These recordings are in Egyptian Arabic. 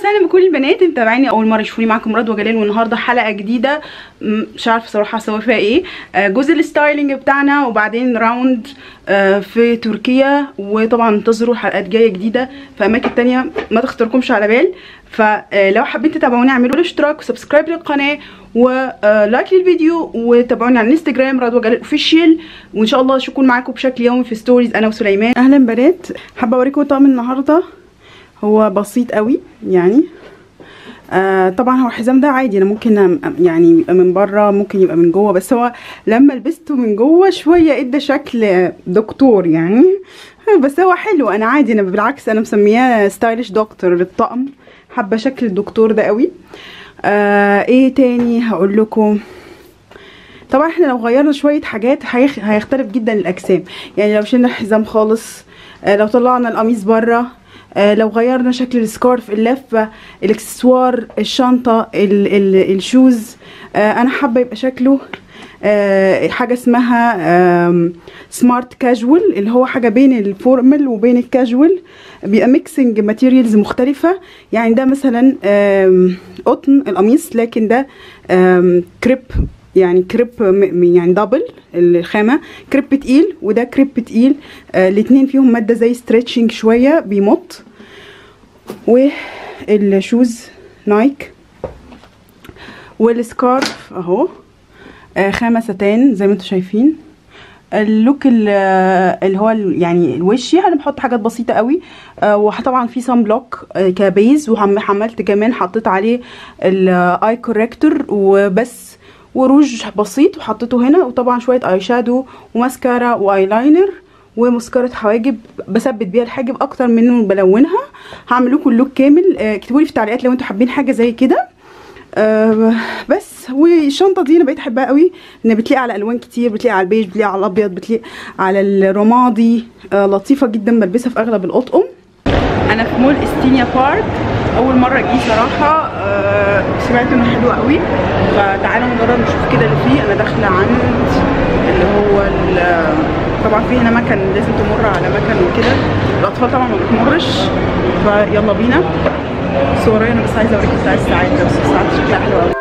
وسهلا بكل البنات اللي متابعيني اول مره يشوفوني معاكم رضوى جلال والنهارده حلقه جديده م- مش عارفه صراحه اسوي فيها ايه آه، جزء الستايلينج بتاعنا وبعدين راوند آه، في تركيا وطبعا انتظروا حلقات جايه جديده في اماكن تانية ما تخطركمش على بال فلو حابين تتابعوني اعملوا لي اشتراك وسبسكرايب للقناه ولايك للفيديو وتابعوني على الانستجرام رضوى جلال اوفيشال وان شاء الله اشوفكم معاكم بشكل يومي في ستوريز انا وسليمان اهلا بنات حابه اوريكم طقم النهارده هو بسيط قوي يعني آه طبعا هو الحزام ده عادي انا ممكن أم- يعني يبقى من بره ممكن يبقى من جوه بس هو لما لبسته من جوه شويه ادى شكل دكتور يعني بس هو حلو انا عادي انا بالعكس انا مسمياه ستايلش دكتور بالطقم حابه شكل الدكتور ده قوي آه ايه تاني هقول لكم طبعا احنا لو غيرنا شويه حاجات هيخ- هيختلف جدا الاجسام يعني لو شلنا الحزام خالص آه لو طلعنا القميص بره آه لو غيرنا شكل السكارف اللفه الاكسسوار الشنطه ال ال الشوز آه انا حابه يبقى شكله آه حاجه اسمها سمارت كاجوال اللي هو حاجه بين الفورمال وبين الكاجوال بيبقى ميكسنج ماتيريالز مختلفه يعني ده مثلا آم، قطن القميص لكن ده آم، كريب يعني كريب م- يعني دبل الخامه كريب تقيل وده كريب تقيل آه الاتنين فيهم ماده زي ستريتشنج شويه بيمط والشوز نايك والسكارف اهو آه خامه ستان زي ما انتم شايفين اللوك ال- اللي هو ال- يعني الوشي انا بحط حاجات بسيطه قوي آه وطبعا في صن بلوك آه كبيز وعملت كمان حطيت عليه الاي كوريكتور وبس وروج بسيط وحطيته هنا وطبعا شويه اي شادو وماسكارا وايلاينر ومسكرة حواجب بثبت بيها الحاجب اكتر من إنه بلونها هعمل لكم اللوك كامل آه اكتبوا لي في التعليقات لو انتوا حابين حاجه زي كده آه بس والشنطه دي انا بقيت احبها قوي ان بتليق على الوان كتير بتليق على البيج بتليق على الابيض بتليق على الرمادي آه لطيفه جدا بلبسها في اغلب الاطقم انا في مول استينيا بارك اول مره اجي صراحه آه سمعت انه حلو قوي فتعالوا نجرب نشوف كده اللي فيه انا داخله عند اللي هو ال- طبعا في هنا مكن لازم تمر على مكن وكده الاطفال طبعا ما بتمرش فيلا بينا صوريا انا بس عايزه اوريكم بتاع الساعات ده بس الساعات شكلها حلو قوي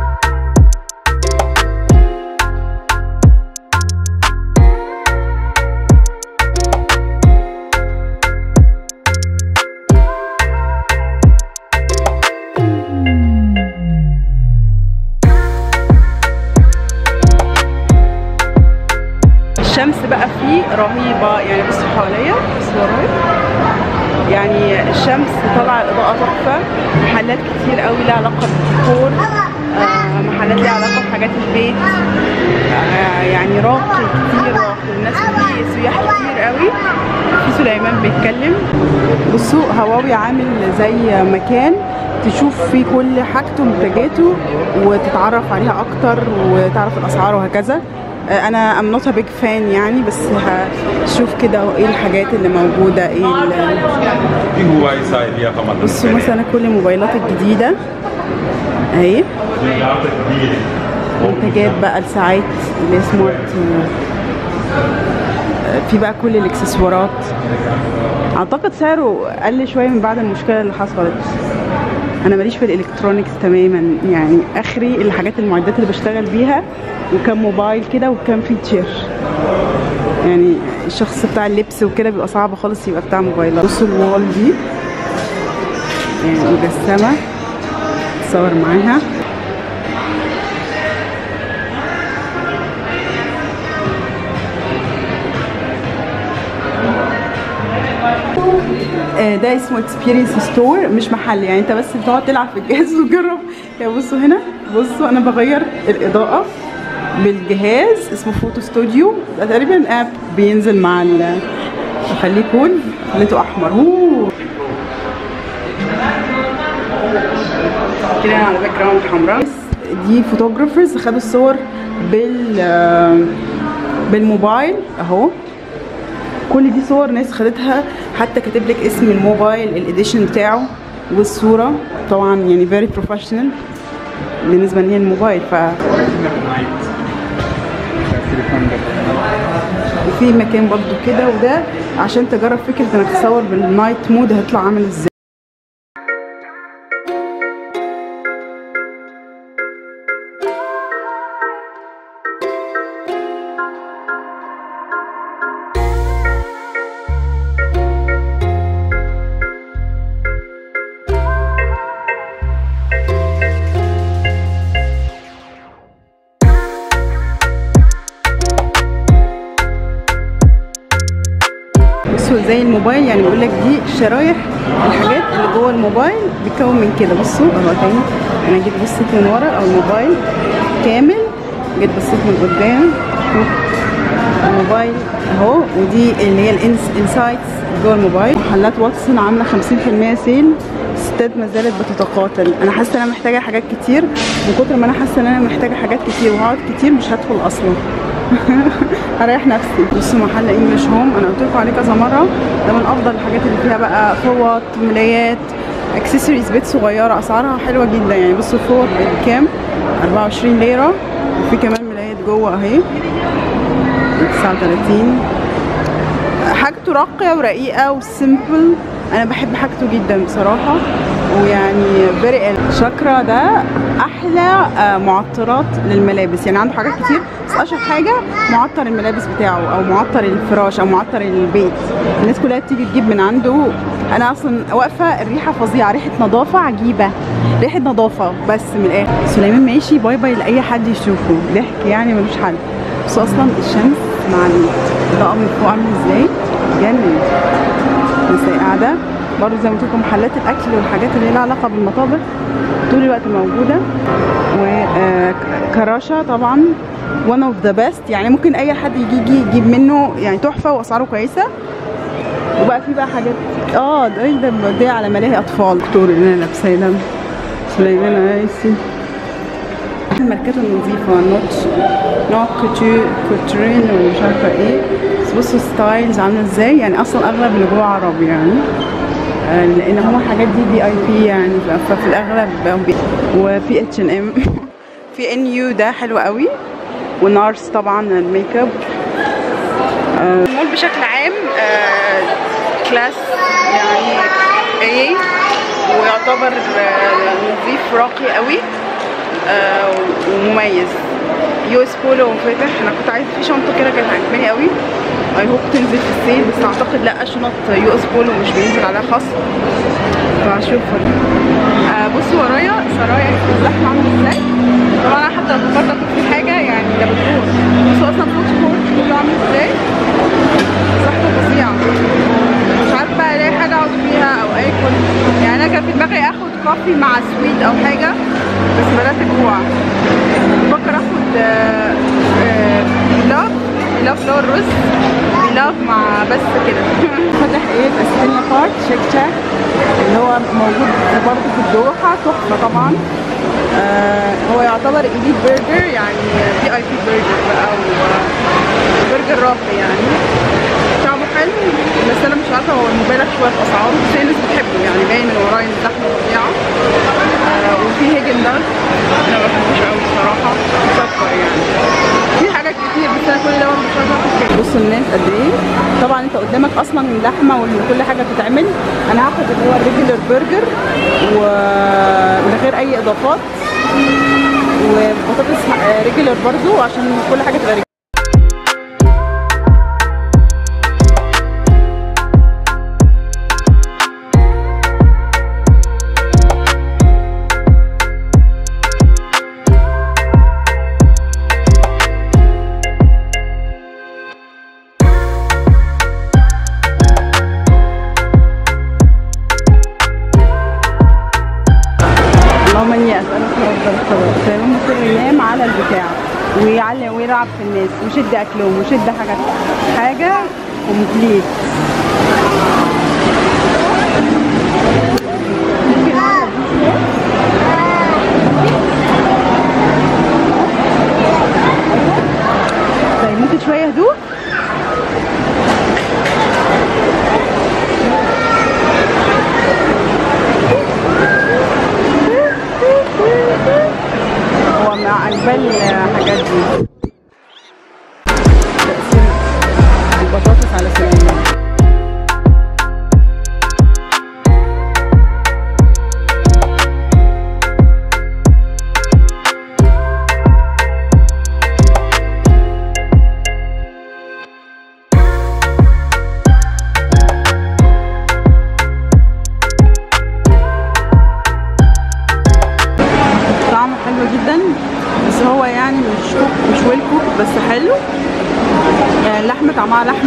الشمس بقى فيه رهيبة يعني بصوا حواليا بصوا ورايا يعني الشمس طالعة الإضاءة تحفة محلات كتير قوي لها علاقة بالديكور آه محلات لها علاقة بحاجات البيت آه يعني راقي كتير راقي والناس فيه سياح كتير قوي في سليمان بيتكلم بصوا هواوي عامل زي مكان تشوف فيه كل حاجته ومنتجاته وتتعرف عليها اكتر وتعرف الاسعار وهكذا آه، انا ام نوت بيج فان يعني بس هشوف كده ايه الحاجات اللي موجوده ايه ال- Die Huawei side hier van بصوا مثلا كل الموبايلات الجديده اهي منتجات بقى الساعات اللي هي سمارت آه، في بقى كل الاكسسوارات اعتقد سعره قل شويه من بعد المشكله اللي حصلت انا ماليش في الالكترونيكس تماما يعني اخري الحاجات المعدات اللي بشتغل بيها وكم موبايل كده وكم فيتشر يعني الشخص بتاع اللبس وكده بيبقى صعب خالص يبقى بتاع موبايلات بصوا الوال دي يعني مجسمه تصور معاها آه، ده اسمه اكسبيرينس ستور مش محل يعني انت بس بتقعد تلعب في الجهاز وتجرب يعني بصوا هنا بصوا انا بغير الاضاءه بالجهاز اسمه فوتو ستوديو ده تقريبا اب بينزل مع ال اخليه كول خليته احمر اوه كده على باك جراوند حمراء دي فوتوغرافرز خدوا الصور بال آه، بالموبايل اهو كل دي صور ناس خدتها حتى كاتب لك اسم الموبايل الاديشن بتاعه والصوره طبعا يعني فيري بروفيشنال بالنسبه ان هي الموبايل ف وفي مكان برضو كده وده عشان تجرب فكره انك تصور بالنايت مود هيطلع عامل ازاي بصوا زي الموبايل يعني بيقول لك دي شرايح الحاجات اللي جوه الموبايل بتكون من كده بصوا اهو تاني انا جيت بصيت من ورا او الموبايل كامل جيت بصيت من قدام شوف الموبايل اهو ودي اللي هي الانسايتس جوه الموبايل محلات واتسون عامله 50% سيل الستات ما زالت بتتقاتل انا حاسه ان انا محتاجه حاجات كتير من كتر ما انا حاسه ان انا محتاجه حاجات كتير وهقعد كتير مش هدخل اصلا هريح نفسي بصوا محل انجلش هوم انا قلت لكم عليه كذا مره ده من افضل الحاجات اللي فيها بقى فوط ملايات اكسسوارز بيت صغيره اسعارها حلوه جدا يعني بصوا الفوط بكام 24 ليره وفي كمان ملايات جوه اهي 39 حاجته راقيه ورقيقه وسيمبل انا بحب حاجته جدا بصراحه ويعني فيري شاكرا ده احلى آه، معطرات للملابس يعني عنده حاجات كتير بس اشهر حاجه معطر الملابس بتاعه او معطر الفراش او معطر البيت الناس كلها بتيجي تجيب من عنده انا اصلا واقفه الريحه فظيعه ريحه نظافه عجيبه ريحه نظافه بس من الاخر سليمان ماشي باي باي لاي حد يشوفه ضحك يعني ملوش حل بس اصلا الشمس مع الاضاءه من فوق عامله ازاي جنن الناس قاعده برضه زي ما قلت لكم محلات الاكل والحاجات اللي لها علاقه بالمطابخ طول الوقت موجوده وكراشه طبعا one of the best يعني ممكن اي حد يجي يجي يجيب منه يعني تحفه واسعاره كويسه وبقى في بقى حاجات اه ده ده ده على ملاهي اطفال دكتور اللي انا لابساه ده سليمان عايسي الماركات النظيفة نوت نوت كوتور كوترين ومش عارفة ايه بس بصوا ستايلز عاملة ازاي يعني اصلا اغلب اللي جوه عرب يعني آه، لان هو الحاجات دي بي اي بي يعني ف- ففي الاغلب بي وفي اتش ان ام في ان يو ده حلو قوي ونارس طبعا الميك اب آه، المول بشكل عام آه، كلاس يعني ايه ويعتبر آه، نظيف راقي قوي آه، ومميز يو اس بولو فاتح انا كنت عايزه في شنطه كده كانت عجباني قوي اي هوب تنزل في السيل بس اعتقد لا شنط يو اس بولو مش بينزل عليها خصم فهشوف آه بصوا ورايا سرايا الزحمه عامله ازاي طبعا انا حتى لو فكرت اخد في حاجه يعني ده بتروح بصوا اصلا فوت كورت كله عامل ازاي زحمه فظيعه مش عارفه بقى الاقي حاجه اقعد فيها او اكل يعني انا كان في دماغي اخد كوفي مع سويت او حاجه بس بدات اجوع بفكر اخد آه، آه، بيلاف بيلاف اللي هو الرز بيلاف مع بس كده فتح ايه اسبانيا بارك شيك شاك اللي هو موجود برضه في الدوحه تحفه طبعا آه هو يعتبر إليت برجر يعني في اي بي برجر بقى وبرجر راقي يعني طعمه حلو بس انا مش عارفه هو مبالغ شويه في اسعاره بس هي الناس بتحبه يعني باين من ورايا ان اللحمه فظيعه آه وفي هيجن داز انا ما بحبوش قوي الصراحه مسكر يعني في حاجات كتير بس انا كل ده مش عارفه اخد كام بصوا الناس قد ايه طبعا انت قدامك اصلا اللحمه وكل حاجه بتتعمل انا هاخد اللي هو الريجولر برجر ومن غير اي اضافات وبطاطس ريجولر برضو عشان كل حاجه تبقى ريجولر اللهم اني اسالك رب الخلاص فيقوم مصر ينام على البتاع ويعلم ويلعب في الناس ويشد اكلهم ويشد حاجات حاجه كومبليت ممكن أعمل دي كده؟ طيب ممكن شويه هدوء هو مع عجبان الحاجات دي تقسيم البطاطس على سليمان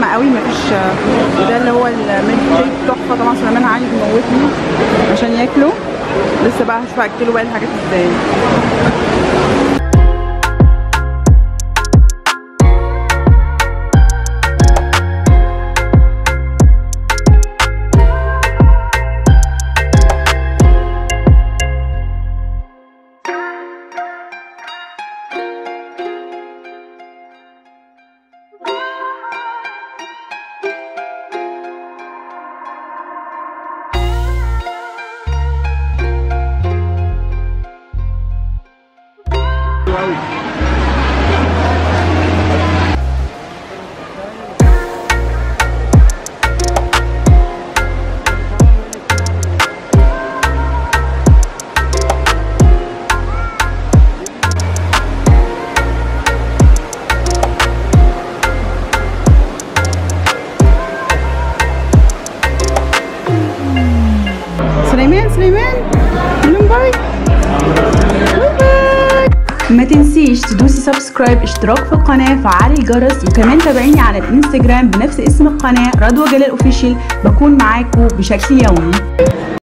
قوي مفيش ده اللي هو الميلك شيك تحفه طبعا سليمان عايز يموتني عشان ياكله لسه بقى هشوف اكله باقي الحاجات ازاي سليمان سليمان قولهم باي باي باي ما تنسيش تدوسي سبسكرايب اشتراك في القناة فعلي الجرس وكمان تابعيني على الانستجرام بنفس اسم القناة رضوى جلال اوفيشال بكون معاكم بشكل يومي